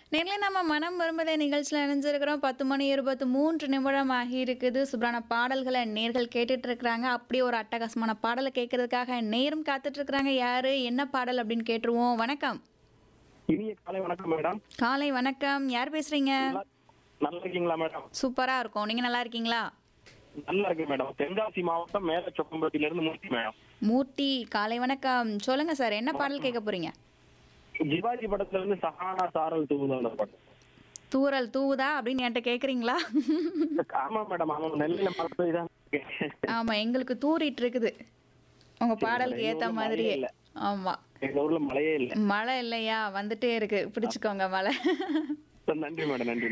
நேரில் நம்ம மனம் வரும்பதே நிகழ்ச்சியில் இணைஞ்சிருக்கிறோம் பத்து மணி இருபத்தி மூன்று நிமிடம் ஆகி இருக்குது சூப்பரான பாடல்களை நேர்கள் கேட்டுட்டு இருக்கிறாங்க அப்படியே ஒரு அட்டகாசமான பாடலை கேட்கறதுக்காக நேரம் காத்துட்டு இருக்கிறாங்க யாரு என்ன பாடல் அப்படின்னு கேட்டுருவோம் வணக்கம் இனிய காலை வணக்கம் மேடம் காலை வணக்கம் யார் பேசுறீங்க நல்லா- நல்லா இருக்கீங்களா மேடம் சூப்பரா இருக்கும் நீங்க நல்லா இருக்கீங்களா நல்லா இருக்கு மேடம் தென்காசி மாவட்டம் மேல சொக்கம்பட்டியில இருந்து மூர்த்தி மேடம் மூர்த்தி காலை வணக்கம் சொல்லுங்க சார் என்ன பாடல் கேட்க போறீங்க ஜிவாஜி படத்துல இருந்து சஹானா சாரல் தூவுதான் அந்த படம் தூரல் தூவுதா அப்படின்னு என்கிட்ட கேக்குறீங்களா ஆமா மேடம் ஆமா நெல்லையில மழை பெய்தான் ஆமா எங்களுக்கு தூறிட்டு இருக்குது உங்க பாடலுக்கு எங்க ஏத்த ஊர்ல மாதிரியே மழையே இல்ல. ஆமா எங்க ஊர்ல மழையே இல்ல மழை இல்லையா வந்துட்டே இருக்கு பிடிச்சுக்கோங்க மழை நன்றி மேடம் நன்றி